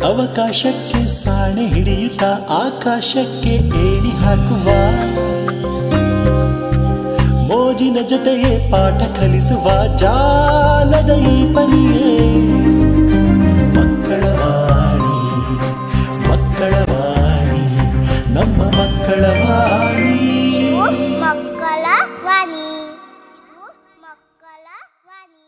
ಅವಕಾಶಕ್ಕೆ ಸಾಣೆ ಹಿಡಿಯುತ್ತಾ ಆಕಾಶಕ್ಕೆ ಏಣಿ ಹಾಕುವ ಮೋಜಿನ ಜೊತೆಯೇ ಪಾಠ ಕಲಿಸುವ ಜಾಲದ ಈ ಪರಿಯೇ ಮಕ್ಕಳ ವಾಣಿ ಮಕ್ಕಳ ವಾಣಿ ನಮ್ಮ ಮಕ್ಕಳ ವಾಣಿ ಮಕ್ಕಳ ವಾಣಿ ಮಕ್ಕಳ ವಾಣಿ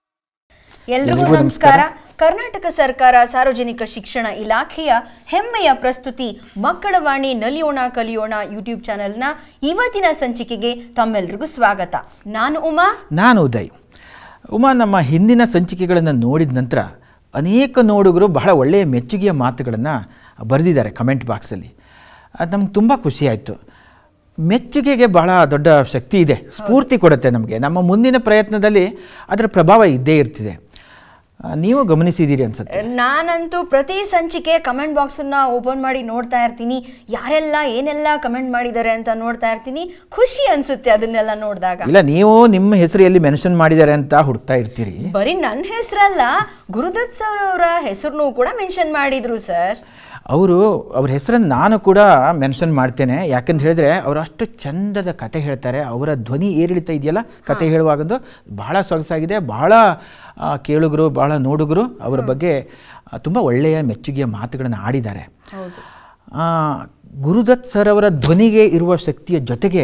ಎಲ್ರಿಗೂ ನಮಸ್ಕಾರ ಕರ್ನಾಟಕ ಸರ್ಕಾರ ಸಾರ್ವಜನಿಕ ಶಿಕ್ಷಣ ಇಲಾಖೆಯ ಹೆಮ್ಮೆಯ ಪ್ರಸ್ತುತಿ ಮಕ್ಕಳ ವಾಣಿ ನಲಿಯೋಣ ಕಲಿಯೋಣ ಯೂಟ್ಯೂಬ್ ಚಾನೆಲ್ನ ಇವತ್ತಿನ ಸಂಚಿಕೆಗೆ ತಮ್ಮೆಲ್ರಿಗೂ ಸ್ವಾಗತ ನಾನು ಉಮಾ ನಾನು ಉದಯ್ ಉಮಾ ನಮ್ಮ ಹಿಂದಿನ ಸಂಚಿಕೆಗಳನ್ನು ನೋಡಿದ ನಂತರ ಅನೇಕ ನೋಡುಗರು ಬಹಳ ಒಳ್ಳೆಯ ಮೆಚ್ಚುಗೆಯ ಮಾತುಗಳನ್ನು ಬರೆದಿದ್ದಾರೆ ಕಮೆಂಟ್ ಬಾಕ್ಸಲ್ಲಿ ಅದು ನಮ್ಗೆ ತುಂಬ ಖುಷಿ ಆಯಿತು ಮೆಚ್ಚುಗೆಗೆ ಬಹಳ ದೊಡ್ಡ ಶಕ್ತಿ ಇದೆ ಸ್ಫೂರ್ತಿ ಕೊಡುತ್ತೆ ನಮಗೆ ನಮ್ಮ ಮುಂದಿನ ಪ್ರಯತ್ನದಲ್ಲಿ ಅದರ ಪ್ರಭಾವ ಇದ್ದೇ ಇರ್ತಿದೆ ಆ, ನೀವು ಗಮನಿಸಿದ್ದೀರಿ ಅನ್ಸುತ್ತೆ ನಾನಂತೂ ಪ್ರತಿ ಸಂಚಿಕೆ ಕಮೆಂಟ್ ಬಾಕ್ಸನ್ನ ಓಪನ್ ಮಾಡಿ ನೋಡ್ತಾ ಇರ್ತೀನಿ ಯಾರೆಲ್ಲ ಏನೆಲ್ಲ ಕಮೆಂಟ್ ಮಾಡಿದ್ದಾರೆ ಅಂತ ನೋಡ್ತಾ ಇರ್ತೀನಿ ಖುಷಿ ಅನ್ಸುತ್ತೆ ಅದನ್ನೆಲ್ಲ ನೋಡಿದಾಗ ಇಲ್ಲ ನೀವು ನಿಮ್ಮ ಹೆಸರು ಎಲ್ಲಿ ಮೆನ್ಷನ್ ಮಾಡಿದ್ದಾರೆ ಅಂತ ಹುಡುಕ್ತಾ ಇರ್ತೀರಿ ಬರೀ ನನ್ನ ಹೆಸರಲ್ಲ ಗುರುದತ್ ಸರ್ ಅವರ ಹೆಸರನ್ನು ಕೂಡ ಮೆನ್ಷನ್ ಮಾಡಿದ್ರು ಸರ್ ಅವರು ಅವ್ರ ಹೆಸರನ್ನು ನಾನು ಕೂಡ ಮೆನ್ಷನ್ ಮಾಡ್ತೇನೆ ಯಾಕಂತ ಹೇಳಿದ್ರೆ ಅವರು ಅಷ್ಟು ಚಂದದ ಕತೆ ಹೇಳ್ತಾರೆ ಅವರ ಧ್ವನಿ ಏರಿಳಿತ ಇದೆಯಲ್ಲ ಕತೆ ಹೇಳುವಾಗಂದು ಬಹಳ ಸೊಗಸಾಗಿದೆ ಬಹಳ ಆ, ಕೇಳುಗರು ಬಹಳ ನೋಡುಗರು ಅವರ ಬಗ್ಗೆ ತುಂಬ ಒಳ್ಳೆಯ ಮೆಚ್ಚುಗೆಯ ಮಾತುಗಳನ್ನು ಆಡಿದ್ದಾರೆ ಹೌದು ಆ, ಗುರುದತ್ ಸರ್ ಅವರ ಧ್ವನಿಗೆ ಇರುವ ಶಕ್ತಿಯ ಜೊತೆಗೆ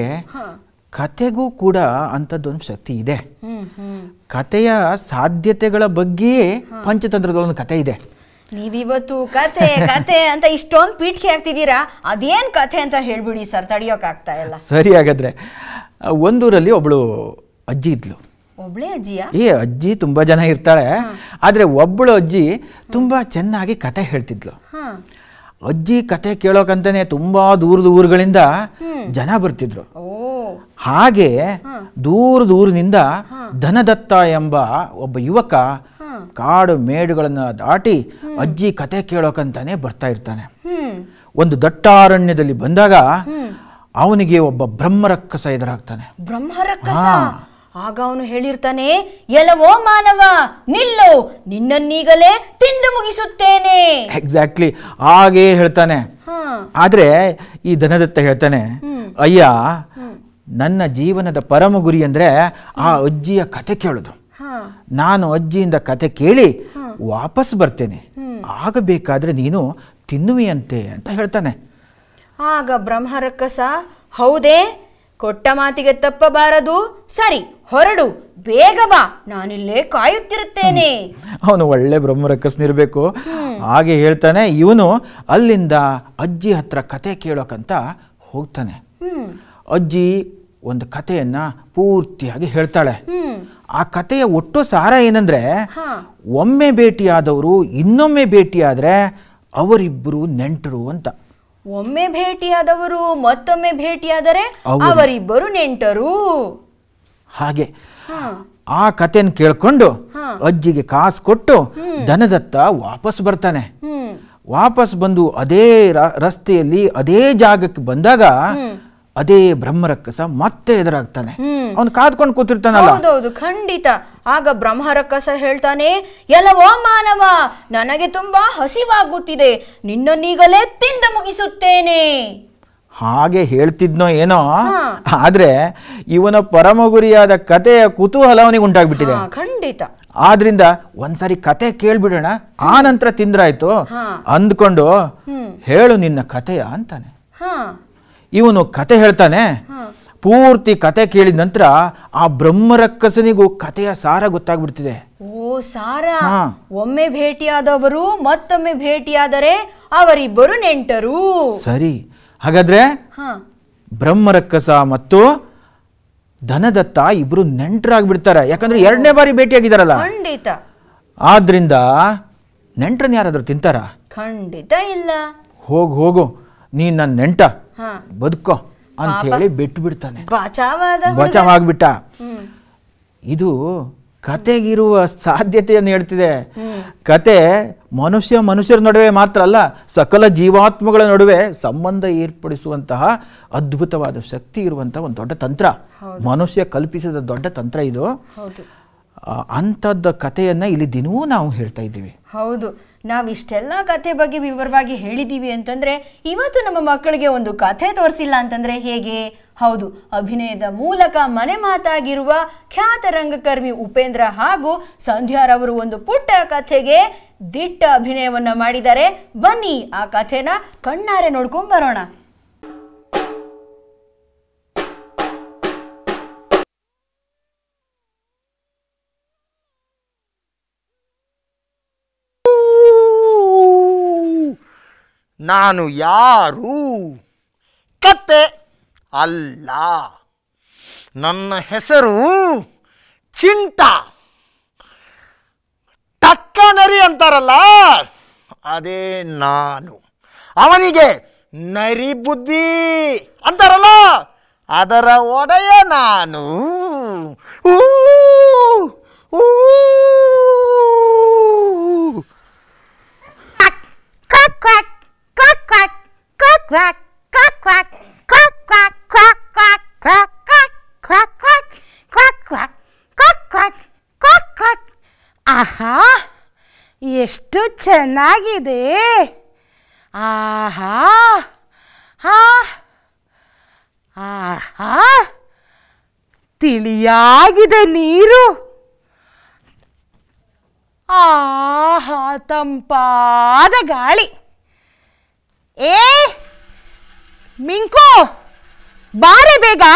ಕತೆಗೂ ಕೂಡ ಅಂಥದ್ದೊಂದು ಶಕ್ತಿ ಇದೆ ಹ್ಮ್ ಹ್ಮ್ ಕತೆಯ ಸಾಧ್ಯತೆಗಳ ಬಗ್ಗೆಯೇ ಪಂಚತಂತ್ರದೊಂದು ಕತೆ ಇದೆ ನೀವಿವತ್ತು ಕತೆ ಕತೆ ಅಂತ ಇಷ್ಟೊಂದು ಪೀಠಿಕೆ ಆಗ್ತಿದ್ದೀರಾ ಅದೇನ್ ಕಥೆ ಅಂತ ಹೇಳ್ಬಿಡಿ ಸರ್ ತಡಿಯೋಕ್ ಆಗ್ತಾ ಇಲ್ಲ ಸರಿ ಹಾಗಾದ್ರೆ ಆ, ಒಂದೂರಲ್ಲಿ ಒಬ್ಬಳು ಅಜ್ಜಿ ಇದ್ಲು ಒಬ್ಳೆ ಅಜ್ಜಿಯಾ ಏ ಅಜ್ಜಿ ತುಂಬ ಜನ ಇರ್ತಾಳೆ ಆದರೆ ಒಬ್ಬಳು ಅಜ್ಜಿ ತುಂಬ ಚೆನ್ನಾಗಿ ಕತೆ ಹೇಳ್ತಿದ್ಲು ಹಾ ಅಜ್ಜಿ ಕತೆ ಕೇಳೋಕಂತಾನೆ ತುಂಬ ದೂರದ ಊರುಗಳಿಂದ ಜನ ಬರ್ತಿದ್ರು ಓ ಹಾಗೆ ದೂರ ದೂರದಿಂದ ಧನದತ್ತ ಎಂಬ ಒಬ್ಬ ಯುವಕ ಕಾಡು ಮೇಡುಗಳನ್ನು ದಾಟಿ ಅಜ್ಜಿ ಕತೆ ಕೇಳೋಕಂತಾನೆ ಬರ್ತಾ ಇರ್ತಾನೆ ಹ್ಮ್ ಒಂದು ದಟ್ಟಾರಣ್ಯದಲ್ಲಿ ಬಂದಾಗ ಅವನಿಗೆ ಒಬ್ಬ ಬ್ರಹ್ಮರಕ್ಕಸ ಎದುರಾಗ್ತಾನೆ ಬ್ರಹ್ಮರಕ್ಕಸ ಆಗ ಅವನು ಹೇಳಿರ್ತಾನೆ ಎಲ್ಲವೋ ಮಾನವ ನಿಲ್ಲು ನಿನ್ನನ್ನೀಗಲೇ ತಿಂದು ಮುಗಿಸುತ್ತೇನೆ ಎಕ್ಸಾಕ್ಟ್ಲಿ ಹಾಗೇ ಹೇಳ್ತಾನೆ ಹಾ ಆದರೆ ಈ ಧನದತ್ತ ಹೇಳ್ತಾನೆ ಅಯ್ಯ ನನ್ನ ಜೀವನದ ಪರಮ ಗುರಿ ಅಂದರೆ ಆ ಅಜ್ಜಿಯ ಕತೆ ಕೇಳೋದು ಹಾ ನಾನು ಅಜ್ಜಿಯಿಂದ ಕತೆ ಕೇಳಿ ವಾಪಸ್ ಬರ್ತೇನೆ ಆಗ ಬೇಕಾದ್ರೆ ನೀನು ತಿನ್ನುವಿಯಂತೆ ಅಂತ ಹೇಳ್ತಾನೆ ಆಗ ಬ್ರಹ್ಮರಕ್ಕಸ ಹೌದೇ ಕೊಟ್ಟ ಮಾತಿಗೆ ತಪ್ಪಬಾರದು ಸರಿ ಹೊರಡು ಬೇಗ ಬಾ ನಾನಿಲ್ಲೇ ಕಾಯುತ್ತಿರುತ್ತೇನೆ ಅವನು ಒಳ್ಳೆ ಬ್ರಹ್ಮರಕ್ಕಸ್ನಿರ್ಬೇಕು ಹಾಗೆ ಹೇಳ್ತಾನೆ ಇವನು ಅಲ್ಲಿಂದ ಅಜ್ಜಿ ಹತ್ರ ಕತೆ ಕೇಳೋಕಂತ ಹೋಗ್ತಾನೆ ಹ್ಮ್ ಅಜ್ಜಿ ಒಂದು ಕಥೆಯನ್ನ ಪೂರ್ತಿಯಾಗಿ ಹೇಳ್ತಾಳೆ ಹ್ಮ್ ಆ ಕಥೆಯ ಒಟ್ಟು ಸಾರ ಏನಂದ್ರೆ ಹಾ ಒಮ್ಮೆ ಭೇಟಿಯಾದವರು ಇನ್ನೊಮ್ಮೆ ಭೇಟಿಯಾದ್ರೆ ಅವರಿಬ್ಬರು ನೆಂಟರು ಅಂತ ಒಮ್ಮೆ ಭೇಟಿಯಾದವರು ಮತ್ತೊಮ್ಮೆ ಭೇಟಿಯಾದರೆ ಅವರು. ಅವರಿಬ್ಬರು ನೆಂಟರು ಹಾಗೆ ಹಾ ಆ ಕಥೆನ ಕೇಳ್ಕೊಂಡು ಹಾ. ಅಜ್ಜಿಗೆ ಕಾಸು ಕೊಟ್ಟು ದನದತ್ತ ವಾಪಸ್ ಬರ್ತಾನೆ ಹ್ಮ್ ವಾಪಸ್ ಬಂದು ಅದೇ ರ- ರಸ್ತೆಯಲ್ಲಿ ಅದೇ ಜಾಗಕ್ಕೆ ಬಂದಾಗ ಅದೇ ಬ್ರಹ್ಮರಕ್ಕಸ ಮತ್ತೆ ಎದುರಾಗ್ತಾನೆ ಹ್ಮ್. ಅವನು ಕಾದ್ಕೊಂಡು ಕೂತಿರ್ತಾನಲ್ಲ ಹೌದೌದು ಖಂಡಿತ ಆಗ ಬ್ರಹ್ಮರಕ್ಕಸ ಹೇಳ್ತಾನೆ ಎಲ್ಲವೋ ಮಾನವ ನನಗೆ ತುಂಬಾ ಹಸಿವಾಗುತ್ತಿದೆ ನಿನ್ನನ್ನೀಗಲೇ ತಿಂದು ಮುಗಿಸುತ್ತೇನೆ ಹಾಗೆ ಹೇಳ್ತಿದ್ನೋ ಏನೋ ಹಾ. ಆದ್ರೆ ಇವನ ಪರಮಗುರಿಯಾದ ಕಥೆಯ ಕುತೂಹಲ ಅವನಿಗೆ ಉಂಟಾಗ್ಬಿಟ್ಟಿದೆ ಹಾ, ಖಂಡಿತ ಆದ್ರಿಂದ ಒಂದ್ಸರಿ ಕತೆ ಕೇಳ್ಬಿಡೋಣ ಆ ನಂತರ ತಿಂದ್ರಾಯ್ತು ಹಾ. ಅಂದ್ಕೊಂಡು ಹೇಳು ನಿನ್ನ ಕಥೆಯ ಅಂತಾನೆ ಹಾ ಇವನು ಕತೆ ಹೇಳ್ತಾನೆ ಪೂರ್ತಿ ಕತೆ ಕೇಳಿದ ನಂತರ ಆ ಬ್ರಹ್ಮರಕ್ಕಸನಿಗೂ ಕಥೆಯ ಸಾರ ಗೊತ್ತಾಗ್ಬಿಡ್ತಿದೆ ಓ ಸಾರ ಹಾ. ಒಮ್ಮೆ ಭೇಟಿಯಾದವರು ಮತ್ತೊಮ್ಮೆ ಭೇಟಿಯಾದರೆ ಅವರಿಬ್ಬರು ನೆಂಟರು ಸರಿ ಹಾಗಾದ್ರೆ ಹಾ ಬ್ರಹ್ಮರಕ್ಕಸ ಮತ್ತು ಧನದತ್ತ ಇಬ್ರು ನೆಂಟರಾಗ್ಬಿಡ್ತಾರೆ ಯಾಕಂದ್ರೆ ಎರಡನೇ ಬಾರಿ ಭೇಟಿಯಾಗಿದಾರಲ್ಲ ಖಂಡಿತ ಆದ್ರಿಂದ ನೆಂಟ್ರನ್ನ ಯಾರಾದ್ರೂ ತಿಂತಾರ ಖಂಡಿತ ಇಲ್ಲ ಹೋಗು ಹೋಗು ನೀನ್ ನನ್ನ ನೆಂಟ ಹಾ ಬದುಕೋ ಅಂತ ಹೇಳಿ ಬಿಟ್ಟು ಬಿಡ್ತಾನೆ ಬಚಾವಾದ ಹುಡುಗ. ಬಚಾವಾಗ್ಬಿಟ್ಟ ಹ್ಮ್ ಇದು ಕತೆಗಿರುವ ಸಾಧ್ಯತೆಯನ್ನು ಹೇಳ್ತಿದೆ ಕತೆ ಮನುಷ್ಯ ಮನುಷ್ಯರ ನಡುವೆ ಮಾತ್ರ ಅಲ್ಲ ಸಕಲ ಜೀವಾತ್ಮಗಳ ನಡುವೆ ಸಂಬಂಧ ಏರ್ಪಡಿಸುವಂತಹ ಅದ್ಭುತವಾದ ಶಕ್ತಿ ಇರುವಂತಹ ಒಂದು ದೊಡ್ಡ ತಂತ್ರ ಮನುಷ್ಯ ಕಲ್ಪಿಸಿದ ದೊಡ್ಡ ತಂತ್ರ ಇದು ಹೌದು ಆ, ಅಂಥದ್ದು ಕಥೆಯನ್ನ ಇಲ್ಲಿ ದಿನವೂ ನಾವು ಹೇಳ್ತಾ ಇದ್ದೀವಿ ಹೌದು ನಾವಿಷ್ಟೆಲ್ಲ ಕಥೆ ಬಗ್ಗೆ ವಿವರವಾಗಿ ಹೇಳಿದ್ದೀವಿ ಅಂತಂದ್ರೆ ಇವತ್ತು ನಮ್ಮ ಮಕ್ಕಳಿಗೆ ಒಂದು ಕಥೆ ತೋರಿಸಿಲ್ಲ ಅಂತಂದ್ರೆ ಹೇಗೆ ಹೌದು ಅಭಿನಯದ ಮೂಲಕ ಮನೆ ಮಾತಾಗಿರುವ ಖ್ಯಾತ ರಂಗಕರ್ಮಿ ಉಪೇಂದ್ರ ಹಾಗೂ ಸಂಧ್ಯಾರವರು ಒಂದು ಪುಟ್ಟ ಕಥೆಗೆ ದಿಟ್ಟ ಅಭಿನಯವನ್ನ ಮಾಡಿದ್ದಾರೆ ಬನ್ನಿ ಆ ಕಥೆನ ಕಣ್ಣಾರೆ ನೋಡ್ಕೊಂಡ್ ಬರೋಣ ನಾನು ಯಾರು ಕತ್ತೆ ಅಲ್ಲ ನನ್ನ ಹೆಸರು ಚಿಂಟ ಟಕ್ಕ ನರಿ ಅಂತಾರಲ್ಲ ಅದೇ ನಾನು ಅವನಿಗೆ ನರಿ ಬುದ್ಧಿ ಅಂತಾರಲ್ಲ ಅದರ ಒಡೆಯ ನಾನು ಊ, ಊ. ಆಹಾ ಎಷ್ಟು ಚೆನ್ನಾಗಿದೆ ಆಹಾ ಹಾ ಆಹಾ ತಿಳಿಯಾಗಿದೆ ನೀರು ಆಹಾ ತಂಪಾದ ಗಾಳಿ ಏ ಮಿಂಕು ಬಾರೆ ಬೇಗ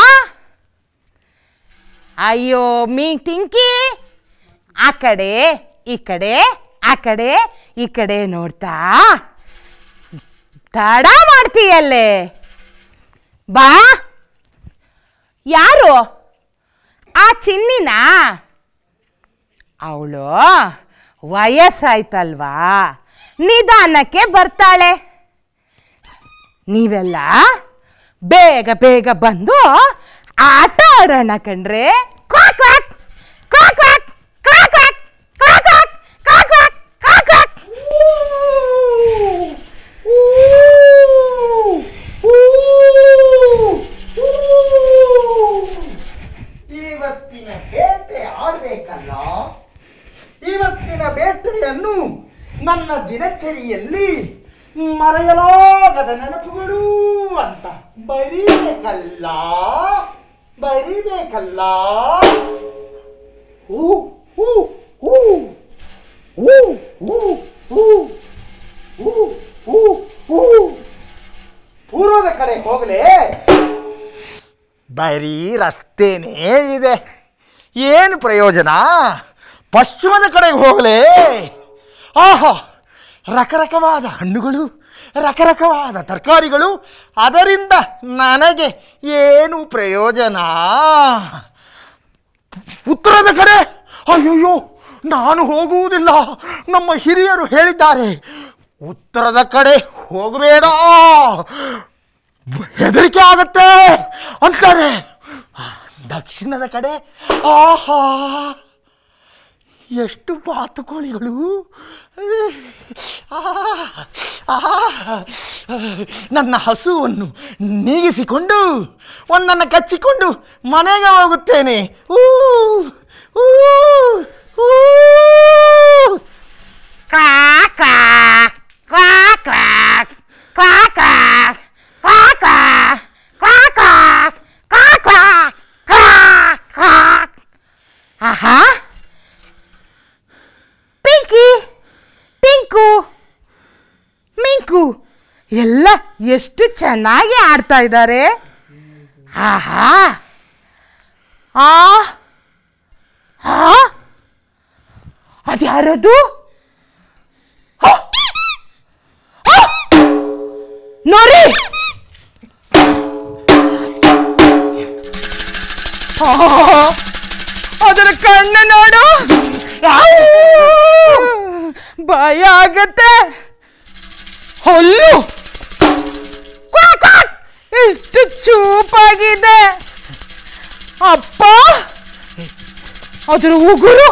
ಅಯ್ಯೋ ಮೀ ಟಿಂಕಿ ಆ ಕಡೆ ಈ ಕಡೆ ಆ ಕಡೆ ಈ ಕಡೆ ನೋಡ್ತಾ ತಡ ಮಾಡ್ತೀಯಲ್ಲೇ ಬಾ ಯಾರು ಆ ಚಿನ್ನಿನ ಅವಳು ವಯಸ್ಸಾಯ್ತಲ್ವಾ ನಿಧಾನಕ್ಕೆ ಬರ್ತಾಳೆ ನೀವೆಲ್ಲ ಬೇಗ ಬೇಗ ಬಂದು ಆಟ ಆಡೋಣ ಕಣ್ರೆ quack quack quack quack quack quack quack quack quack quack quack quack ಇವತ್ತಿನ ಬೇಟೆ ಆಡಬೇಕಲ್ಲ ಇವತ್ತಿನ ಬೇಟೆಯನ್ನು ನನ್ನ ದಿನಚರಿಯಲ್ಲಿ ಮರೆಯಲಾಗದ ನೆನಪುಗಳು ಅಂತ ಬರೀಬೇಕಲ್ಲ ಬರೀಬೇಕಲ್ಲ ಹೂ ಹೂ ಹೂ ಹೂ ಹೂ ಹೂ ಹೂ ಹೂ ಹೂ ಪೂರ್ವದ ಕಡೆ ಹೋಗಲೇ ಬರೀ ರಸ್ತೆನೇ ಇದೆ ಏನು ಪ್ರಯೋಜನ ಪಶ್ಚಿಮದ ಕಡೆಗೆ ಹೋಗಲೇ ಆಹಾ ರಕರಕವಾದ ಹಣ್ಣುಗಳು ರಕರಕವಾದ ತರಕಾರಿಗಳು ಅದರಿಂದ ನನಗೆ ಏನು ಪ್ರಯೋಜನ ಉತ್ತರದ ಕಡೆ ಅಯ್ಯಯ್ಯೋ ನಾನು ಹೋಗುವುದಿಲ್ಲ ನಮ್ಮ ಹಿರಿಯರು ಹೇಳಿದ್ದಾರೆ ಉತ್ತರದ ಕಡೆ ಹೋಗಬೇಡ ಹೆದರಿಕೆ ಆಗತ್ತೆ ಅಂತಾರೆ ದಕ್ಷಿಣದ ಕಡೆ ಆಹಾ ಎಷ್ಟು ಬಾತುಕೋಳಿಗಳು ಆ, ಆ, ನನ್ನ ಹಸುವನ್ನು ನೀಗಿಸಿಕೊಂಡು ಒಂದನ್ನು ಕಚ್ಚಿಕೊಂಡು ಮನೆಗೆ ಹೋಗುತ್ತೇನೆ ಊ, ಊ, ಊ. Quack quack quack quack quack quack quack quack quack quack quack ಆಹಾ ಪಿಂಕಿ ಟಿಂಕು ಮಿಂಕು ಎಲ್ಲ ಎಷ್ಟು ಚೆನ್ನಾಗಿ ಆಡ್ತಾ ಇದ್ದಾರೆ ಆಹಾ ಆ ಆ ಅದ್ಯಾರದು ಆ! ಆ! ನೋರಿ ಆ! ಅದರ ಕಣ್ಣು ನೋಡು ಆವ್! ಭಯ ಆಗತ್ತೆ ಹೊಲ್ಲು ಕ್ವಾಕ್ ಕ್ವಾಕ್! ಎಷ್ಟು ಚೂಪಾಗಿದೆ ಅಪ್ಪ ಅದರ ಉಗುರು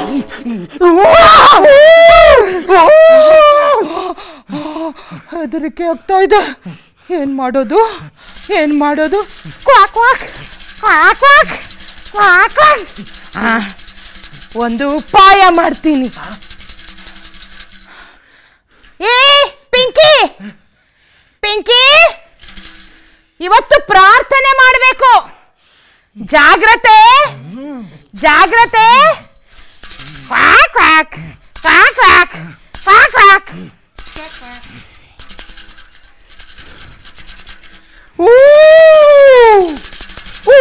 ಹೆದರಿಕೆ ಆಗ್ತಾ ಇದೆ ಏನ್ ಮಾಡೋದು ಏನ್ ಮಾಡೋದು quack quack quack quack quack quack ಆ, ಒಂದು ಉಪಾಯ ಮಾಡ್ತೀನಿ ಮಾಡಬೇಕು ಜಾಗ್ರತೆ ಜಾಗ್ರತೆ quack quack quack quack quack quack ಊ! ಊ!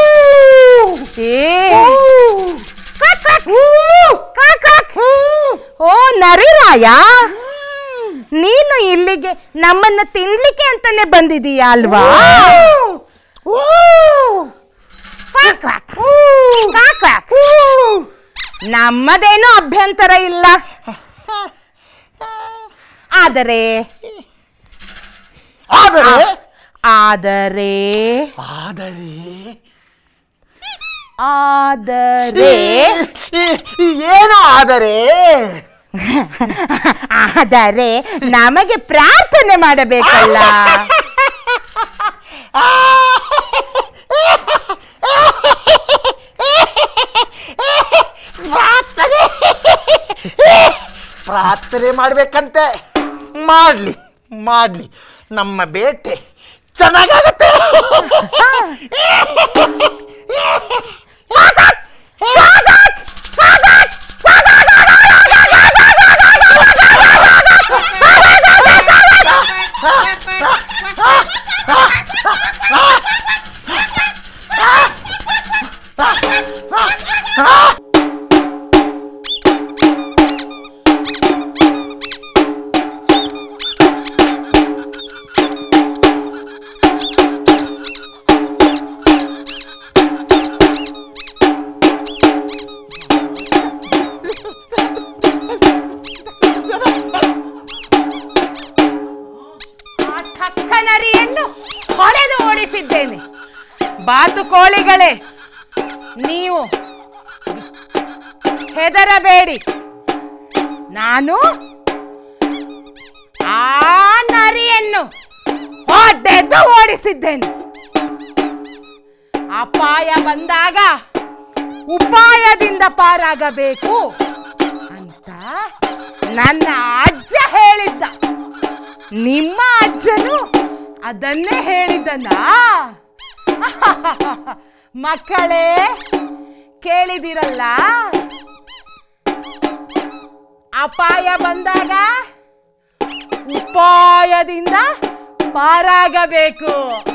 ಏ ಕ್ವಾಕ್ ಕ್ವಾಕ್ ಕ್ವಾಕ್ ಕ್ವಾಕ್ ಓ ನರಿರಾಯ ನೀನು ಇಲ್ಲಿಗೆ ನಮ್ಮನ್ನ ತಿನ್ಲಿಕ್ಕೆ ಅಂತಾನೆ ಬಂದಿದೀಯಾ ಅಲ್ವಾ ಊ! Quack quack. Quack quack. ನಮ್ಮದೇನು ಅಭ್ಯಂತರ ಇಲ್ಲ ಆದರೆ ಆದರೆ ಆದರೆ ಆದರೆ ಆದರೆ ಈ- ಈ ಏನು ಆದರೆ ಆದರೆ ನಮಗೆ ಪ್ರಾರ್ಥನೆ ಮಾಡಬೇಕಲ್ಲ ಪ್ರಾರ್ಥನೆ ಪ್ರಾರ್ಥನೆ ಮಾಡ್ಬೇಕಂತೆ ಮಾಡ್ಲಿ ಮಾಡ್ಲಿ ನಮ್ಮ ಬೇಟೆ ಚೆನ್ನಾಗಾಗತ್ತೆ ಆ ಠಕ್ಕ ನರಿಯನ್ನು ಹೊಡೆದು ಓಡಿಸಿದ್ದೇನೆ ಬಾತುಕೋಳಿಗಳೇ ನೀವು ಹೆದರಬೇಡಿ ನಾನು ಆ ನರಿಯನ್ನು ಹೊಡೆದು ಓಡಿಸಿದ್ದೇನೆ ಅಪಾಯ ಬಂದಾಗ ಉಪಾಯದಿಂದ ಪಾರಾಗಬೇಕು ಅಂತ ನನ್ನ ಅಜ್ಜ ಹೇಳಿದ್ದ ನಿಮ್ಮ ಅಜ್ಜನು ಅದನ್ನೇ ಹೇಳಿದ್ದನ ಮಕ್ಕಳೇ ಕೇಳಿದಿರಲ್ಲ ಅಪಾಯ ಬಂದಾಗ ಉಪಾಯದಿಂದ ಪಾರಾಗಬೇಕು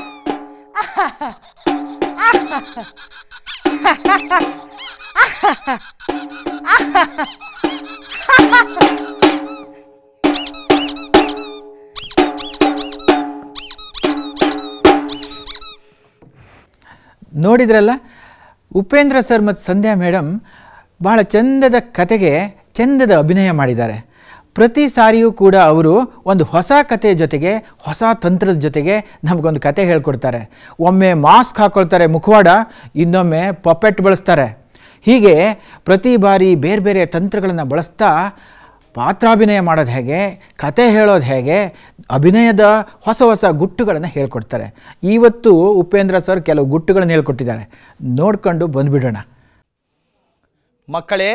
ನೋಡಿದ್ರಲ್ಲ ಉಪೇಂದ್ರ ಸರ್ ಮತ್ತು ಸಂಧ್ಯಾ ಮೇಡಮ್ ಬಹಳ ಚಂದದ ಕತೆಗೆ ಚಂದದ ಅಭಿನಯ ಮಾಡಿದ್ದಾರೆ ಪ್ರತಿ ಸಾರಿಯೂ ಕೂಡ ಅವರು ಒಂದು ಹೊಸ ಕಥೆಯ ಜೊತೆಗೆ ಹೊಸ ತಂತ್ರದ ಜೊತೆಗೆ ನಮಗೊಂದು ಕತೆ ಹೇಳ್ಕೊಡ್ತಾರೆ ಒಮ್ಮೆ ಮಾಸ್ಕ್ ಹಾಕ್ಕೊಳ್ತಾರೆ ಮುಖವಾಡ ಇನ್ನೊಮ್ಮೆ ಪಪೆಟ್ ಬಳಸ್ತಾರೆ ಹೀಗೆ ಪ್ರತಿ ಬಾರಿ ಬೇರೆ ಬೇರೆ ತಂತ್ರಗಳನ್ನು ಬಳಸ್ತಾ ಪಾತ್ರಾಭಿನಯ ಮಾಡೋದು ಹೇಗೆ ಕತೆ ಹೇಳೋದು ಹೇಗೆ ಅಭಿನಯದ ಹೊಸ ಹೊಸ ಗುಟ್ಟುಗಳನ್ನು ಹೇಳ್ಕೊಡ್ತಾರೆ ಇವತ್ತು ಉಪೇಂದ್ರ ಸರ್ ಕೆಲವು ಗುಟ್ಟುಗಳನ್ನು ಹೇಳ್ಕೊಟ್ಟಿದ್ದಾರೆ ನೋಡ್ಕೊಂಡು ಬಂದುಬಿಡೋಣ ಮಕ್ಕಳೇ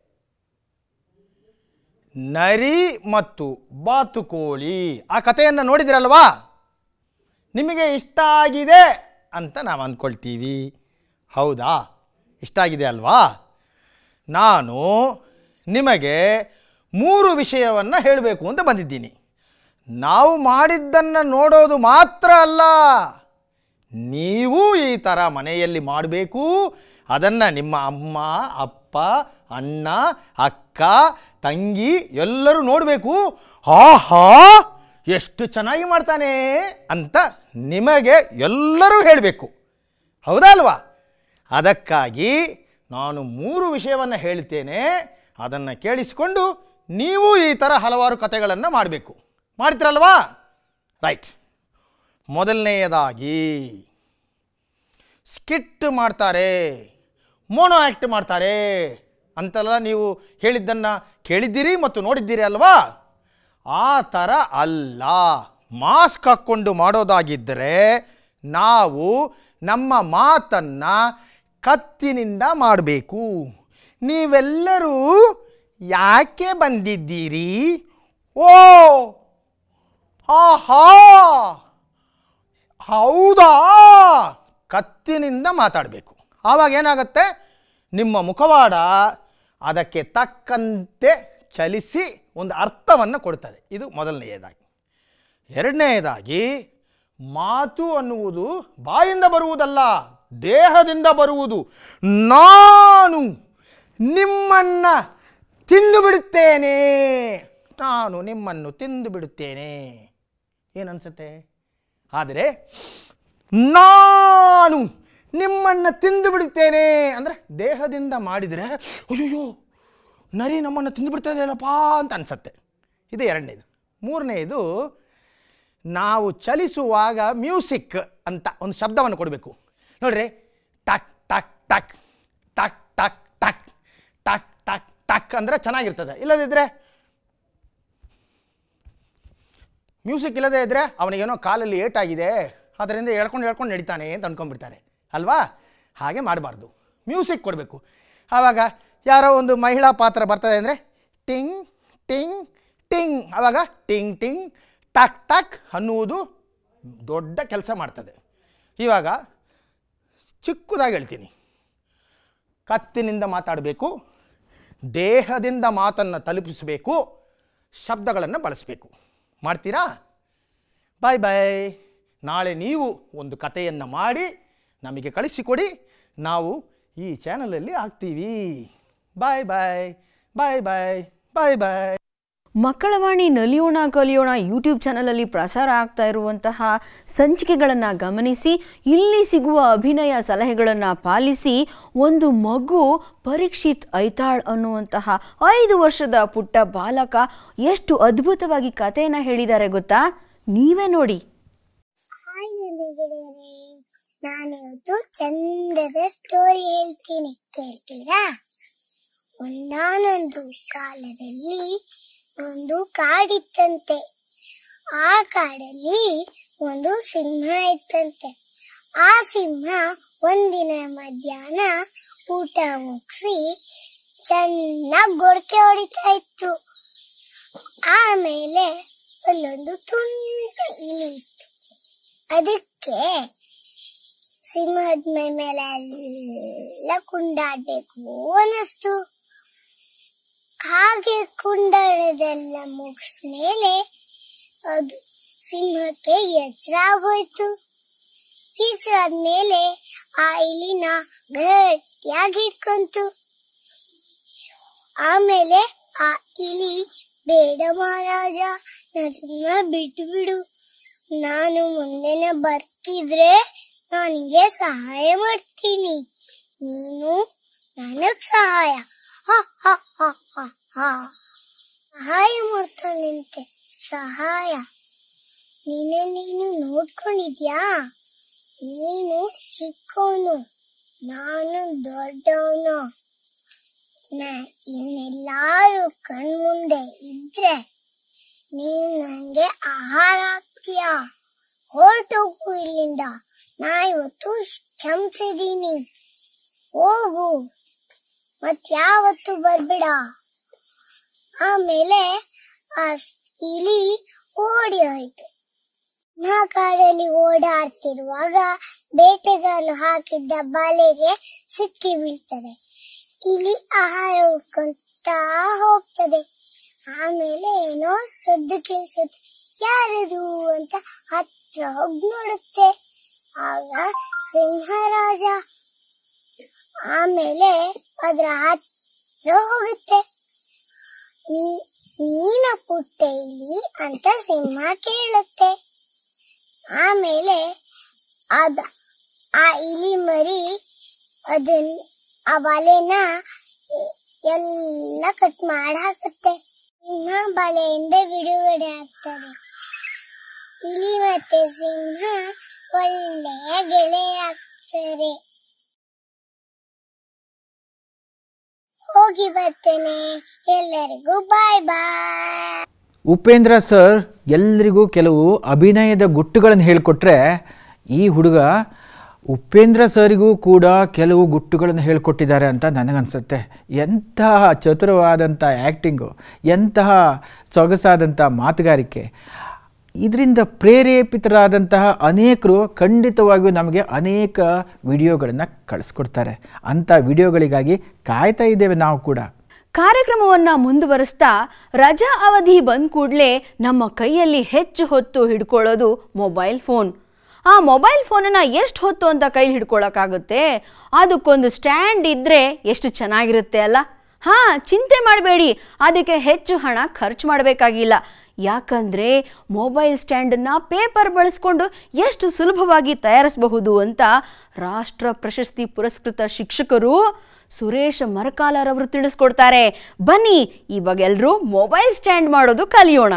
ನರಿ ಮತ್ತು ಬಾತುಕೋಳಿ ಆ ಕಥೆಯನ್ನು ನೋಡಿದಿರಲ್ವಾ ನಿಮಗೆ ಇಷ್ಟ ಆಗಿದೆ ಅಂತ ನಾವು ಅಂದ್ಕೊಳ್ತೀವಿ ಹೌದಾ ಇಷ್ಟ ಆಗಿದೆ ಅಲ್ವಾ ನಾನು ನಿಮಗೆ ಮೂರು ವಿಷಯವನ್ನು ಹೇಳಬೇಕು ಅಂತ ಬಂದಿದ್ದೀನಿ ನಾವು ಮಾಡಿದ್ದನ್ನು ನೋಡೋದು ಮಾತ್ರ ಅಲ್ಲ ನೀವು ಈ ಥರ ಮನೆಯಲ್ಲಿ ಮಾಡಬೇಕು ಅದನ್ನು ನಿಮ್ಮ ಅಮ್ಮ ಅಪ್ಪ ಅಣ್ಣ ಅಕ್ಕ ತಂಗಿ ಎಲ್ಲರೂ ನೋಡಬೇಕು ಆಹಾ ಎಷ್ಟು ಚೆನ್ನಾಗಿ ಮಾಡ್ತಾನೆ ಅಂತ ನಿಮಗೆ ಎಲ್ಲರೂ ಹೇಳಬೇಕು ಹೌದಾ ಅಲ್ವಾ ಅದಕ್ಕಾಗಿ ನಾನು ಮೂರು ವಿಷಯವನ್ನು ಹೇಳ್ತೇನೆ ಅದನ್ನು ಕೇಳಿಸಿಕೊಂಡು ನೀವು ಈ ಥರ ಹಲವಾರು ಕಥೆಗಳನ್ನು ಮಾಡಬೇಕು ಮಾಡ್ತೀರಲ್ವಾ ರೈಟ್ ಮೊದಲನೆಯದಾಗಿ ಸ್ಕಿಟ್ ಮಾಡ್ತಾರೆ ಮೋನೋ ಆ್ಯಕ್ಟ್ ಮಾಡ್ತಾರೆ ಅಂತೆಲ್ಲ ನೀವು ಹೇಳಿದ್ದನ್ನು ಕೇಳಿದ್ದೀರಿ ಮತ್ತು ನೋಡಿದ್ದೀರಿ ಅಲ್ವಾ ಆ ಥರ ಅಲ್ಲ ಮಾಸ್ಕ್ ಹಾಕ್ಕೊಂಡು ಮಾಡೋದಾಗಿದ್ದರೆ ನಾವು ನಮ್ಮ ಮಾತನ್ನು ಕತ್ತಿನಿಂದ ಮಾಡಬೇಕು ನೀವೆಲ್ಲರೂ ಯಾಕೆ ಬಂದಿದ್ದೀರಿ ಓ ಆಹಾ ಹೌದಾ ಕತ್ತಿನಿಂದ ಮಾತಾಡಬೇಕು ಆವಾಗ ಏನಾಗುತ್ತೆ ನಿಮ್ಮ ಮುಖವಾಡ ಅದಕ್ಕೆ ತಕ್ಕಂತೆ ಚಲಿಸಿ ಒಂದು ಅರ್ಥವನ್ನು ಕೊಡ್ತದೆ ಇದು ಮೊದಲನೆಯದಾಗಿ ಎರಡನೆಯದಾಗಿ ಮಾತು ಅನ್ನುವುದು ಬಾಯಿಂದ ಬರುವುದಲ್ಲ ದೇಹದಿಂದ ಬರುವುದು ನಾನು ನಿಮ್ಮನ್ನು ತಿಂದು ಬಿಡುತ್ತೇನೆ ನಾನು ನಿಮ್ಮನ್ನು ತಿಂದು ಬಿಡುತ್ತೇನೆ ಏನನ್ಸುತ್ತೆ ಆದರೆ ನಾನು ನಿಮ್ಮನ್ನು ತಿಂದು ಬಿಡುತ್ತೇನೆ ಅಂದರೆ ದೇಹದಿಂದ ಮಾಡಿದರೆ ಅಯ್ಯೋ ನರಿ ನಮ್ಮನ್ನು ತಿಂದು ಬಿಡ್ತಾ ಇದೆಯಲ್ಲಪ್ಪ ಅಂತ ಅನ್ಸತ್ತೆ ಇದು ಎರಡನೇದು ಮೂರನೇದು ನಾವು ಚಲಿಸುವಾಗ ಮ್ಯೂಸಿಕ್ ಅಂತ ಒಂದು ಶಬ್ದವನ್ನು ಕೊಡಬೇಕು ನೋಡ್ರಿ ಟಕ್ ಟಕ್ ಟಕ್ ಟಕ್ ಟಕ್ ಟಕ್ ಟಕ್ ಟಕ್ ಟಕ್ ಅಂದರೆ ಚೆನ್ನಾಗಿರ್ತದೆ ಇಲ್ಲದಿದ್ದರೆ ಮ್ಯೂಸಿಕ್ ಇಲ್ಲದೇ ಇದ್ದರೆ ಅವನಿಗೇನೋ ಕಾಲಲ್ಲಿ ಏಟಾಗಿದೆ ಅದರಿಂದ ಹೇಳ್ಕೊಂಡು ಹೇಳ್ಕೊಂಡು ನಡೀತಾನೆ ಅಂತ ಅಂದ್ಕೊಂಡ್ಬಿಡ್ತಾರೆ ಅಲ್ವಾ ಹಾಗೆ ಮಾಡಬಾರ್ದು ಮ್ಯೂಸಿಕ್ ಕೊಡಬೇಕು ಆವಾಗ ಯಾರೋ ಒಂದು ಮಹಿಳಾ ಪಾತ್ರ ಬರ್ತದೆ ಅಂದರೆ ಟಿಂಗ್ ಟಿಂಗ್ ಟಿಂಗ್ ಆವಾಗ ಟಿಂಗ್ ಟಿಂಗ್ ಟಕ್ ಟಕ್ ಅನ್ನುವುದು ದೊಡ್ಡ ಕೆಲಸ ಮಾಡ್ತದೆ ಇವಾಗ ಚಿಕ್ಕದಾಗಿ ಹೇಳ್ತೀನಿ ಕತ್ತಿನಿಂದ ಮಾತಾಡಬೇಕು ದೇಹದಿಂದ ಮಾತನ್ನು ತಲುಪಿಸಬೇಕು ಶಬ್ದಗಳನ್ನು ಬಳಸಬೇಕು ಮಾಡ್ತೀರಾ ಬಾಯ್ ಬಾಯ್ ನಾಳೆ ನೀವು ಒಂದು ಕಥೆಯನ್ನು ಮಾಡಿ ನಮಗೆ ಕಳಿಸಿಕೊಡಿ ನಾವು ಈ ಚಾನಲಲ್ಲಿ ಹಾಕ್ತೀವಿ ಬಾಯ್ ಬಾಯ್ ಬಾಯ್ ಬಾಯ್ ಬಾಯ್ ಬಾಯ್ ಮಕ್ಕಳವಾಣಿ ನಲಿಯೋಣ ಕಲಿಯೋಣ ಯೂಟ್ಯೂಬ್ ಚಾನಲಲ್ಲಿ ಪ್ರಸಾರ ಆಗ್ತಾ ಇರುವಂತಹ ಸಂಚಿಕೆಗಳನ್ನು ಗಮನಿಸಿ ಇಲ್ಲಿ ಸಿಗುವ ಅಭಿನಯ ಸಲಹೆಗಳನ್ನು ಪಾಲಿಸಿ ಒಂದು ಮಗು ಪರೀಕ್ಷಿತ್ ಐತಾಳ್ ಅನ್ನುವಂತಹ ಐದು ವರ್ಷದ ಪುಟ್ಟ ಬಾಲಕ ಎಷ್ಟು ಅದ್ಭುತವಾಗಿ ಕಥೆಯನ್ನು ಹೇಳಿದ್ದಾರೆ ಗೊತ್ತಾ ನೀವೇ ನೋಡಿ ಹಾಯ್ ನನ್ನ ಗೆಳೆಯರೇ ನಾನಿವತ್ತು ಚಂದದ ಸ್ಟೋರಿ ಹೇಳ್ತೀನಿ ಕೇಳ್ತೀರಾ ಒಂದಾನೊಂದು ಕಾಲದಲ್ಲಿ ಒಂದು ಕಾಡಿತ್ತಂತೆ ಆ ಕಾಡಲ್ಲಿ ಒಂದು ಸಿಂಹ ಇತ್ತಂತೆ ಆ ಸಿಂಹ ಒಂದಿನ ಮಧ್ಯಾಹ್ನ ಊಟ ಮುಗಿಸಿ ಚೆನ್ನಾಗಿ ಗೊಡಕೆ ಹೊಡಿತಾ ಇತ್ತು ಆಮೇಲೆ ಅಲ್ಲೊಂದು ತುಂಟ ಇಲಿ ಇತ್ತು ಅದಕ್ಕೆ ಸಿಂಹದ ಮೈ ಮೇಲೆ ಎಲ್ಲ ಕುಂಡಾಡ್ಬೇಕು ಅನ್ನಿಸ್ತು ಹಾಗೆ ಕುಂಡಾಡೋದೆಲ್ಲ ಮುಗಿಸ್ಮೇಲೆ ಅದು ಸಿಂಹಕ್ಕೆ ಎಚ್ಚರ ಆಗೋಯ್ತು ಎಚ್ಚರ ಆದ್ಮೇಲೆ ಆ ಇಲಿನ ಗಟ್ಟಿಯಾಗಿ ಹಿಡ್ಕೊಂತು ಆಮೇಲೆ ಆ ಇಲಿ ಬೇಡ ಮಹಾರಾಜ ನನ್ನ ಬಿಟ್ಟು ಬಿಡು ನಾನು ಮುಂದೆನೆ ಬರ್ತಿದ್ರೆ ನನಗೆ ಸಹಾಯ ಮಾಡ್ತೀನಿ ನೀನು ನನಗ್ ಸಹಾಯ ಹ ಹ ಹ ಹ ಹ ಸಹಾಯ ಮಾಡ್ತಾನಂತೆ ಸಹಾಯ ನೀನೆ ನೀನು ನೋಡ್ಕೊಂಡಿದ್ಯಾ ನೀನು ಚಿಕ್ಕವನು ನಾನು ದೊಡ್ಡವನು ನ- ಇನ್ನೆಲ್ಲಾರು ಕಣ್ಮುಂದೆ ಇದ್ರೆ ನೀನು ನನಗೆ ಆಹಾರ ಹಾಕ್ತೀಯಾ ಹೊರಟೋಗು ಇಲ್ಲಿಂದ ನಾ ಇವತ್ತು ಕ್ಷಮಿಸಿದೀನಿ ಹೋಗು ಮತ್ ಯಾವತ್ತು ಬರ್ಬೇಡ ಆಮೇಲೆ ಆ ಸ್- ಇಲಿ ಓಡಿ ಹೋಯ್ತು ನಾ ಕಾಡಲ್ಲಿ ಓಡಾಡ್ತಿರುವಾಗ ಬೇಟೆಗಾರರು ಹಾಕಿದ್ದ ಬಲೆಗೆ ಸಿಕ್ಕಿ ಬೀಳ್ತದೆ ಇಲಿ ಆಹಾರ ಹುಡ್ಕೊಂತ ಹೋಗ್ತದೆ ಆಮೇಲೆ ಏನೋ ಸದ್ದು ಕೇಳಿಸುತ್ತೆ ಯಾರದು ಅಂತ ಹತ್ರ ಹೋಗಿ ನೋಡುತ್ತೆ ಆಗ ಸಿಂಹರಾಜ ಆಮೇಲೆ ಅದ್ರ ಹತ್ರ ಹೋಗುತ್ತೆ ನೀ ನೀನ ಪುಟ್ಟ ಇಲಿ ಅಂತ ಸಿಂಹ ಕೇಳುತ್ತೆ ಆಮೇಲೆ ಅದ ಆ ಇಲಿ ಮರಿ ಅದನ್ ಆ ಬಲೆನ ಎಲ್ಲ ಕಟ್ ಮಾಡಿ ಹಾಕುತ್ತೆ ಸಿಂಹ ಬಲೆಯಿಂದ ಬಿಡುಗಡೆ ಆಗ್ತದೆ ಇಲಿ ಮತ್ತೆ ಸಿಂಹ ಒಳ್ಳೆಯ ಗೆಳೆಯ ಆಗ್ತಾರೆ ಹೋಗಿ ಬರ್ತೇನೆ ಎಲ್ಲರಿಗೂ ಬಾಯ್ ಬಾಯ್ ಉಪೇಂದ್ರ ಸರ್ ಎಲ್ರಿಗೂ ಕೆಲವು ಅಭಿನಯದ ಗುಟ್ಟುಗಳನ್ನು ಹೇಳಿಕೊಟ್ರೆ ಈ ಹುಡುಗ ಉಪೇಂದ್ರ ಸರಿಗೂ ಕೂಡ ಕೆಲವು ಗುಟ್ಟುಗಳನ್ನು ಹೇಳಿಕೊಟ್ಟಿದ್ದಾರೆ ಅಂತ ನನಗನ್ಸುತ್ತೆ ಎಂತಹ ಚತುರವಾದಂಥ ಆ್ಯಕ್ಟಿಂಗು ಎಂತಹ ಸೊಗಸಾದಂಥ ಮಾತುಗಾರಿಕೆ ಇದರಿಂದ ಪ್ರೇರೇಪಿತರಾದಂತಹ ಅನೇಕರು ಖಂಡಿತವಾಗಿಯೂ ನಮಗೆ ಅನೇಕ ವಿಡಿಯೋಗಳನ್ನು ಕಳಿಸ್ಕೊಡ್ತಾರೆ ಅಂಥ ವಿಡಿಯೋಗಳಿಗಾಗಿ ಕಾಯ್ತಾ ಇದ್ದೇವೆ ನಾವು ಕೂಡ ಕಾರ್ಯಕ್ರಮವನ್ನ ಮುಂದುವರಿಸ್ತಾ ರಜಾ ಅವಧಿ ಬಂದ ಕೂಡಲೇ ನಮ್ಮ ಕೈಯಲ್ಲಿ ಹೆಚ್ಚು ಹೊತ್ತು ಹಿಡ್ಕೊಳ್ಳೋದು ಮೊಬೈಲ್ ಫೋನ್ ಆ ಮೊಬೈಲ್ ಫೋನನ್ನ ಎಷ್ಟು ಹೊತ್ತು ಅಂತ ಕೈಲಿ ಹಿಡ್ಕೊಳ್ಳೋಕ್ಕಾಗುತ್ತೆ ಅದಕ್ಕೊಂದು ಸ್ಟ್ಯಾಂಡ್ ಇದ್ದರೆ ಎಷ್ಟು ಚೆನ್ನಾಗಿರುತ್ತೆ ಅಲ್ಲ ಹಾಂ ಚಿಂತೆ ಮಾಡಬೇಡಿ ಅದಕ್ಕೆ ಹೆಚ್ಚು ಹಣ ಖರ್ಚು ಮಾಡಬೇಕಾಗಿಲ್ಲ ಯಾಕಂದರೆ ಮೊಬೈಲ್ ಸ್ಟ್ಯಾಂಡನ್ನು ಪೇಪರ್ ಬಳಸ್ಕೊಂಡು ಎಷ್ಟು ಸುಲಭವಾಗಿ ತಯಾರಿಸಬಹುದು ಅಂತ ರಾಷ್ಟ್ರ ಪ್ರಶಸ್ತಿ ಪುರಸ್ಕೃತ ಶಿಕ್ಷಕರು ಸುರೇಶ್ ಮರಕಾಲರವರು ತಿಳಿಸ್ಕೊಡ್ತಾರೆ ಬನ್ನಿ ಇವಾಗ ಎಲ್ಲರೂ ಮೊಬೈಲ್ ಸ್ಟ್ಯಾಂಡ್ ಮಾಡೋದು ಕಲಿಯೋಣ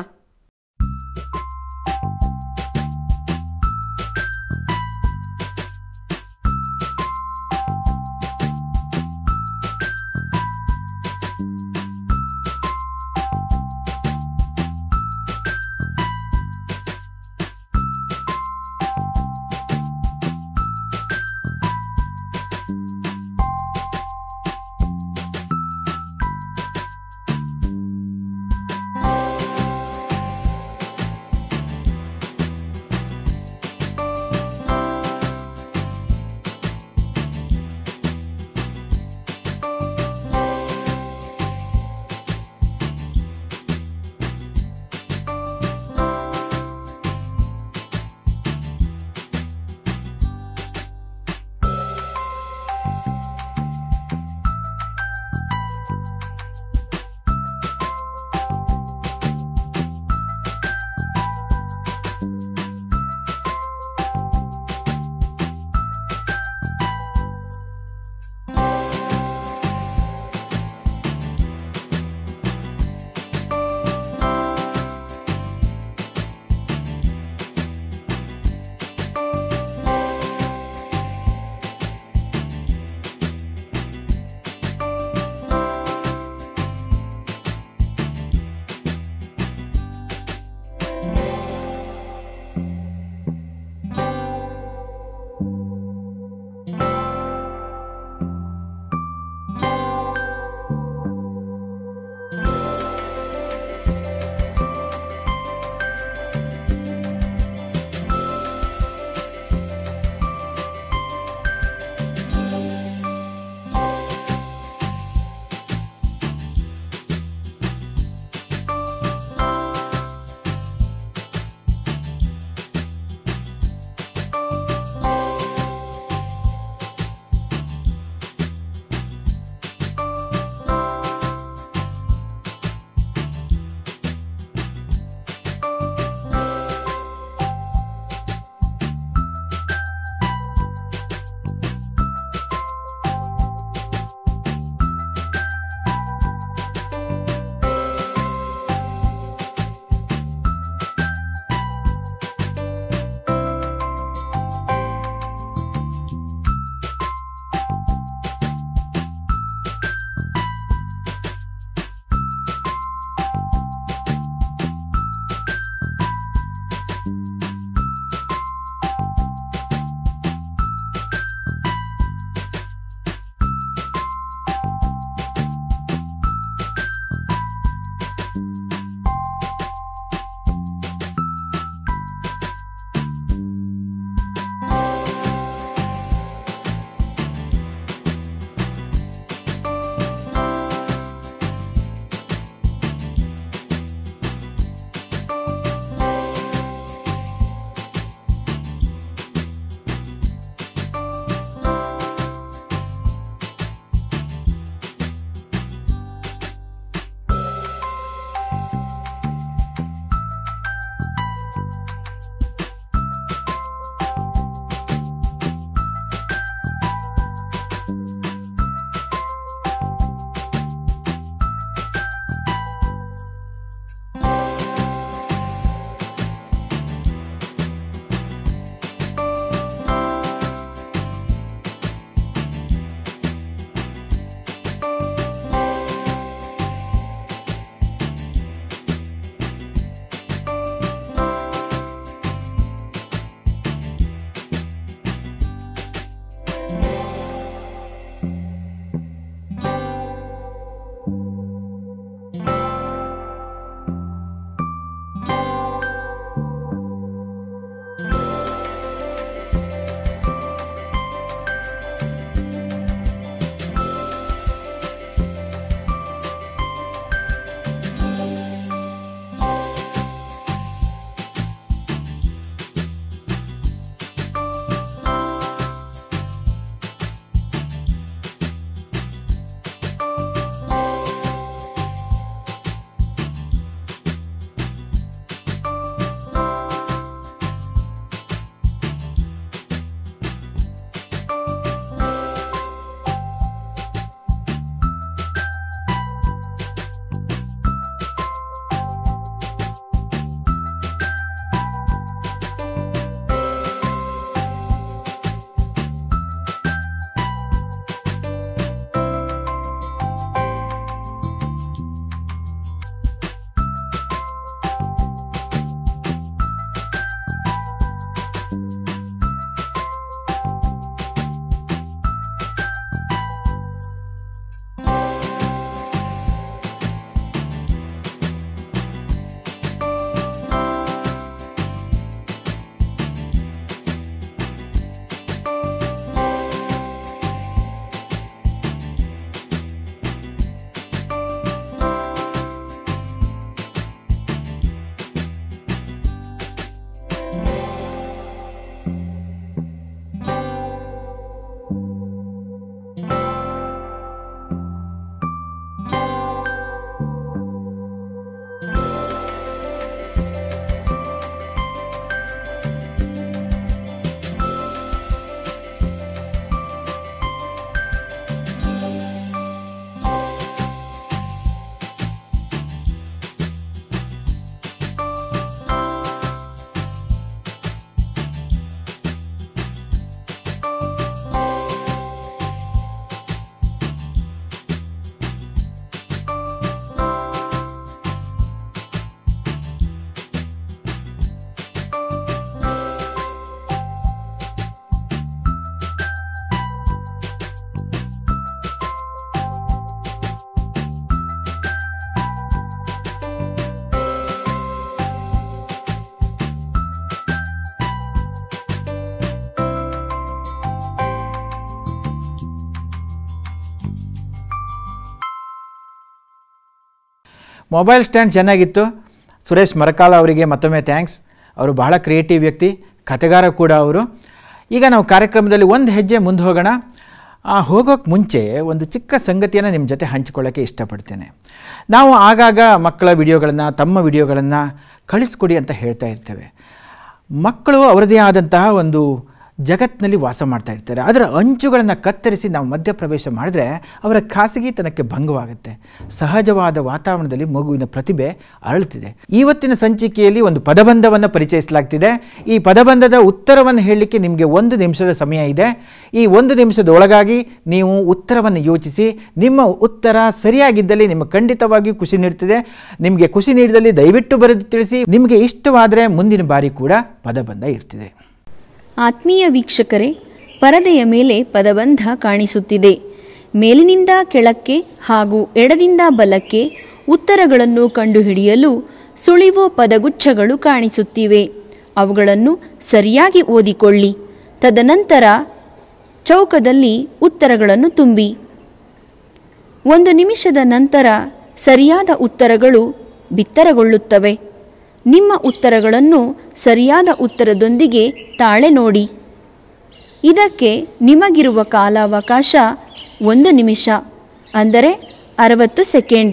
ಮೊಬೈಲ್ ಸ್ಟ್ಯಾಂಡ್ ಚೆನ್ನಾಗಿತ್ತು ಸುರೇಶ್ ಮರಕಾಲ ಅವರಿಗೆ ಮತ್ತೊಮ್ಮೆ ಥ್ಯಾಂಕ್ಸ್ ಅವರು ಬಹಳ ಕ್ರಿಯೇಟಿವ್ ವ್ಯಕ್ತಿ ಕಥೆಗಾರ ಕೂಡ ಅವರು ಈಗ ನಾವು ಕಾರ್ಯಕ್ರಮದಲ್ಲಿ ಒಂದು ಹೆಜ್ಜೆ ಮುಂದೆ ಹೋಗೋಣ ಆ ಹೋಗೋಕ್ಕೆ ಮುಂಚೆ ಒಂದು ಚಿಕ್ಕ ಸಂಗತಿಯನ್ನು ನಿಮ್ಮ ಜೊತೆ ಹಂಚಿಕೊಳ್ಳೋಕ್ಕೆ ಇಷ್ಟಪಡ್ತೇನೆ ನಾವು ಆಗಾಗ ಮಕ್ಕಳ ವಿಡಿಯೋಗಳನ್ನು ತಮ್ಮ ವಿಡಿಯೋಗಳನ್ನು ಕಳಿಸ್ಕೊಡಿ ಅಂತ ಹೇಳ್ತಾ ಇರ್ತೇವೆ ಮಕ್ಕಳು ಅವರದೇ ಆದಂತಹ ಒಂದು ಜಗತ್ತಿನಲ್ಲಿ ವಾಸ ಮಾಡ್ತಾ ಇರ್ತಾರೆ ಅದರ ಅಂಚುಗಳನ್ನು ಕತ್ತರಿಸಿ ನಾವು ಮಧ್ಯಪ್ರವೇಶ ಮಾಡಿದ್ರೆ ಅವರ ಖಾಸಗಿತನಕ್ಕೆ ಭಂಗವಾಗುತ್ತೆ ಸಹಜವಾದ ವಾತಾವರಣದಲ್ಲಿ ಮಗುವಿನ ಪ್ರತಿಭೆ ಅರಳುತ್ತಿದೆ ಇವತ್ತಿನ ಸಂಚಿಕೆಯಲ್ಲಿ ಒಂದು ಪದಬಂಧವನ್ನು ಪರಿಚಯಿಸಲಾಗ್ತಿದೆ ಈ ಪದಬಂಧದ ಉತ್ತರವನ್ನು ಹೇಳಲಿಕ್ಕೆ ನಿಮಗೆ ಒಂದು ನಿಮಿಷದ ಸಮಯ ಇದೆ ಈ ಒಂದು ನಿಮಿಷದ ಒಳಗಾಗಿ ನೀವು ಉತ್ತರವನ್ನು ಯೋಚಿಸಿ ನಿಮ್ಮ ಉತ್ತರ ಸರಿಯಾಗಿದ್ದಲ್ಲಿ ನಿಮಗೆ ಖಂಡಿತವಾಗಿಯೂ ಖುಷಿ ನೀಡ್ತಿದೆ ನಿಮಗೆ ಖುಷಿ ನೀಡಿದಲ್ಲಿ ದಯವಿಟ್ಟು ಬರೆದು ತಿಳಿಸಿ ನಿಮಗೆ ಇಷ್ಟವಾದರೆ ಮುಂದಿನ ಬಾರಿ ಕೂಡ ಪದಬಂಧ ಇರ್ತಿದೆ ಆತ್ಮೀಯ ವೀಕ್ಷಕರೇ ಪರದೆಯ ಮೇಲೆ ಪದಬಂಧ ಕಾಣಿಸುತ್ತಿದೆ ಮೇಲಿನಿಂದ ಕೆಳಕ್ಕೆ ಹಾಗೂ ಎಡದಿಂದ ಬಲಕ್ಕೆ ಉತ್ತರಗಳನ್ನು ಕಂಡುಹಿಡಿಯಲು ಸುಳಿವು ಪದಗುಚ್ಛಗಳು ಕಾಣಿಸುತ್ತಿವೆ ಅವುಗಳನ್ನು ಸರಿಯಾಗಿ ಓದಿಕೊಳ್ಳಿ ತದನಂತರ ಚೌಕದಲ್ಲಿ ಉತ್ತರಗಳನ್ನು ತುಂಬಿ ಒಂದು ನಿಮಿಷದ ನಂತರ ಸರಿಯಾದ ಉತ್ತರಗಳು ಬಿತ್ತರಗೊಳ್ಳುತ್ತವೆ ನಿಮ್ಮ ಉತ್ತರಗಳನ್ನು ಸರಿಯಾದ ಉತ್ತರದೊಂದಿಗೆ ತಾಳೆ ನೋಡಿ ಇದಕ್ಕೆ ನಿಮಗಿರುವ ಕಾಲಾವಕಾಶ ಒಂದು ನಿಮಿಷ ಅಂದರೆ ಅರವತ್ತು ಸೆಕೆಂಡ್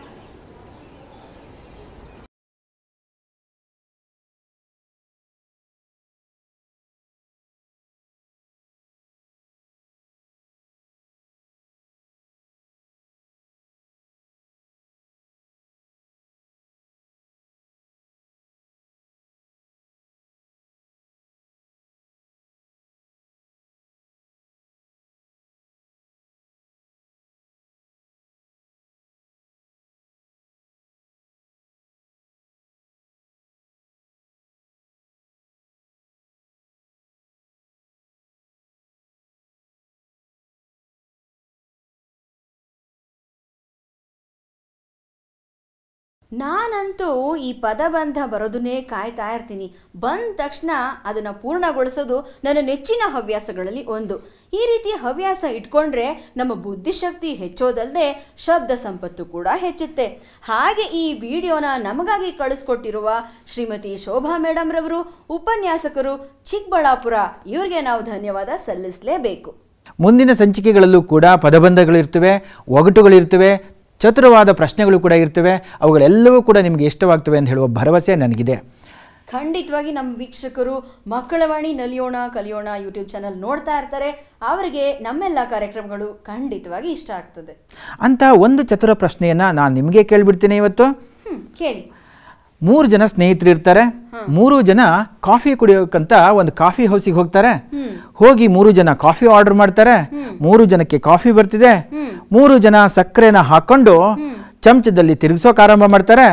ನಾನಂತೂ ಈ ಪದಬಂಧ ಬರೋದನ್ನೇ ಕಾಯ್ತಾ ಇರ್ತೀನಿ ಬಂದ ತಕ್ಷಣ ಅದನ್ನು ಪೂರ್ಣಗೊಳಿಸೋದು ನನ್ನ ನೆಚ್ಚಿನ ಹವ್ಯಾಸಗಳಲ್ಲಿ ಒಂದು ಈ ರೀತಿಯ ಹವ್ಯಾಸ ಇಟ್ಕೊಂಡ್ರೆ ನಮ್ಮ ಬುದ್ಧಿಶಕ್ತಿ ಹೆಚ್ಚೋದಲ್ಲದೆ ಶಬ್ದ ಸಂಪತ್ತು ಕೂಡ ಹೆಚ್ಚುತ್ತೆ ಹಾಗೆ ಈ ವಿಡಿಯೋನ ನಮಗಾಗಿ ಕಳಿಸ್ಕೊಟ್ಟಿರುವ ಶ್ರೀಮತಿ ಶೋಭಾ ಮೇಡಮ್ ರವರು ಉಪನ್ಯಾಸಕರು ಚಿಕ್ಕಬಳ್ಳಾಪುರ ಇವರಿಗೆ ನಾವು ಧನ್ಯವಾದ ಸಲ್ಲಿಸಲೇಬೇಕು ಮುಂದಿನ ಸಂಚಿಕೆಗಳಲ್ಲೂ ಕೂಡ ಪದಬಂಧಗಳಿರ್ತವೆ ಒಗಟುಗಳಿರ್ತವೆ ಚತುರವಾದ ಪ್ರಶ್ನೆಗಳು ಕೂಡ ಇರ್ತವೆ ಅವುಗಳೆಲ್ಲವೂ ಕೂಡ ನಿಮಗೆ ಇಷ್ಟವಾಗ್ತವೆ ಅಂತ ಹೇಳುವ ಭರವಸೆ ನನಗಿದೆ ಖಂಡಿತವಾಗಿ ನಮ್ಮ ವೀಕ್ಷಕರು ಮಕ್ಕಳವಾಣಿ ನಲಿಯೋಣ ಕಲಿಯೋಣ ಯೂಟ್ಯೂಬ್ ಚಾನಲ್ ನೋಡ್ತಾ ಇರ್ತಾರೆ ಅವರಿಗೆ ನಮ್ಮೆಲ್ಲ ಕಾರ್ಯಕ್ರಮಗಳು ಖಂಡಿತವಾಗಿ ಇಷ್ಟ ಆಗ್ತದೆ ಅಂತ ಒಂದು ಚತುರ ಪ್ರಶ್ನೆಯನ್ನು ನಾನು ನಿಮಗೆ ಕೇಳಿಬಿಡ್ತೀನಿ ಇವತ್ತು ಹ್ಮ್ ಕೇಳಿ ಮೂರು ಜನ ಸ್ನೇಹಿತರು ಇರ್ತಾರೆ ಮೂರು ಜನ ಕಾಫಿ ಕುಡಿಯೋಕ್ಕಂತ ಒಂದು ಕಾಫಿ ಹೌಸಿಗೆ ಹೋಗ್ತಾರೆ ಹೋಗಿ ಮೂರು ಜನ ಕಾಫಿ ಆರ್ಡರ್ ಮಾಡ್ತಾರೆ ಮೂರು ಜನಕ್ಕೆ ಕಾಫಿ ಬರ್ತಿದೆ ಮೂರು ಜನ ಸಕ್ಕರೆನ ಹಾಕೊಂಡು ಚಮಚದಲ್ಲಿ ತಿರುಗಿಸೋಕೆ ಆರಂಭ ಮಾಡ್ತಾರೆ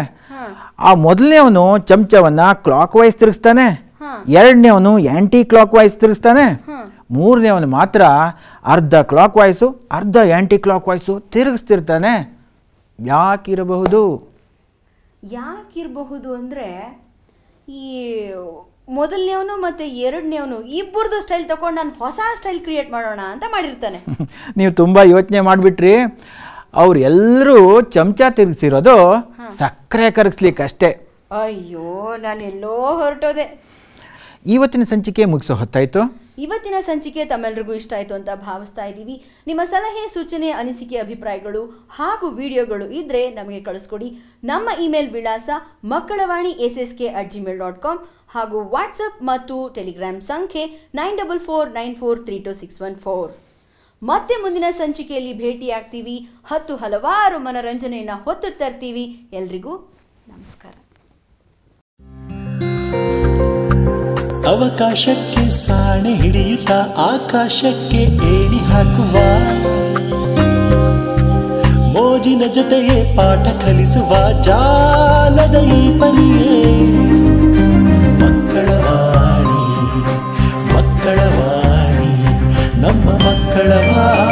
ಆ ಮೊದಲನೇವನು ಚಮಚವನ್ನ ಕ್ಲಾಕ್ ವೈಸ್ ತಿರುಗಿಸ್ತಾನೆ ಎರಡನೇವನು ಆ್ಯಂಟಿ ಕ್ಲಾಕ್ ವೈಸ್ ತಿರುಗಿಸ್ತಾನೆ ಮೂರನೇವನು ಮಾತ್ರ ಅರ್ಧ ಕ್ಲಾಕ್ ವಾಯ್ಸು ಅರ್ಧ ಆ್ಯಂಟಿ ಕ್ಲಾಕ್ ವಾಯ್ಸು ತಿರುಗಿಸ್ತಿರ್ತಾನೆ ಯಾಕಿರಬಹುದು ಯಾಕಿರಬಹುದು ಅಂದರೆ ಈ ಮೊದಲನೇವನು ಮತ್ತು ಎರಡನೇವನು ಇಬ್ಬರದು ಸ್ಟೈಲ್ ತಗೊಂಡು ನಾನು ಹೊಸ ಸ್ಟೈಲ್ ಕ್ರಿಯೇಟ್ ಮಾಡೋಣ ಅಂತ ಮಾಡಿರ್ತಾನೆ ನೀವು ತುಂಬ ಯೋಚನೆ ಮಾಡಿಬಿಟ್ರಿ ಅವ್ರು ಎಲ್ಲರೂ ಚಮಚ ತಿರುಗಿಸಿರೋದು ಸಕ್ಕರೆ ಕರಗಿಸ್ಲಿಕ್ಕೆ ಅಷ್ಟೇ ಅಯ್ಯೋ ನಾನೆಲ್ಲೋ ಹೊರಟೋದೆ ಇವತ್ತಿನ ಸಂಚಿಕೆ ಮುಗಿಸೋ ಹೊತ್ತಾಯಿತು ಇವತ್ತಿನ ಸಂಚಿಕೆ ತಮ್ಮೆಲ್ಲರಿಗೂ ಇಷ್ಟ ಆಯಿತು ಅಂತ ಭಾವಿಸ್ತಾ ಇದ್ದೀವಿ ನಿಮ್ಮ ಸಲಹೆ ಸೂಚನೆ ಅನಿಸಿಕೆ ಅಭಿಪ್ರಾಯಗಳು ಹಾಗೂ ವಿಡಿಯೋಗಳು ಇದ್ದರೆ ನಮಗೆ ಕಳಿಸ್ಕೊಡಿ ನಮ್ಮ ಇಮೇಲ್ ವಿಳಾಸ Makkalavani S S K at Gmail dot com ಹಾಗೂ ವಾಟ್ಸಪ್ ಮತ್ತು ಟೆಲಿಗ್ರಾಮ್ ಸಂಖ್ಯೆ nine double four nine four three two six one four ಮತ್ತೆ ಮುಂದಿನ ಸಂಚಿಕೆಯಲ್ಲಿ ಭೇಟಿಯಾಗ್ತೀವಿ ಹತ್ತು ಹಲವಾರು ಮನರಂಜನೆಯನ್ನು ಹೊತ್ತು ತರ್ತೀವಿ ಎಲ್ರಿಗೂ ನಮಸ್ಕಾರ ಅವಕಾಶಕ್ಕೆ ಸಾಣೆ ಹಿಡಿಯುತ್ತಾ ಆಕಾಶಕ್ಕೆ ಏಣಿ ಹಾಕುವ ಮೋಜಿನ ಜೊತೆಯೇ ಪಾಠ ಕಲಿಸುವ ಜಾಲದ ಈ ಪರಿಯೇ ಮಕ್ಕಳ ವಾಣಿ ಮಕ್ಕಳ ವಾಣಿ ನಮ್ಮ ಮಕ್ಕಳ ವಾಣಿ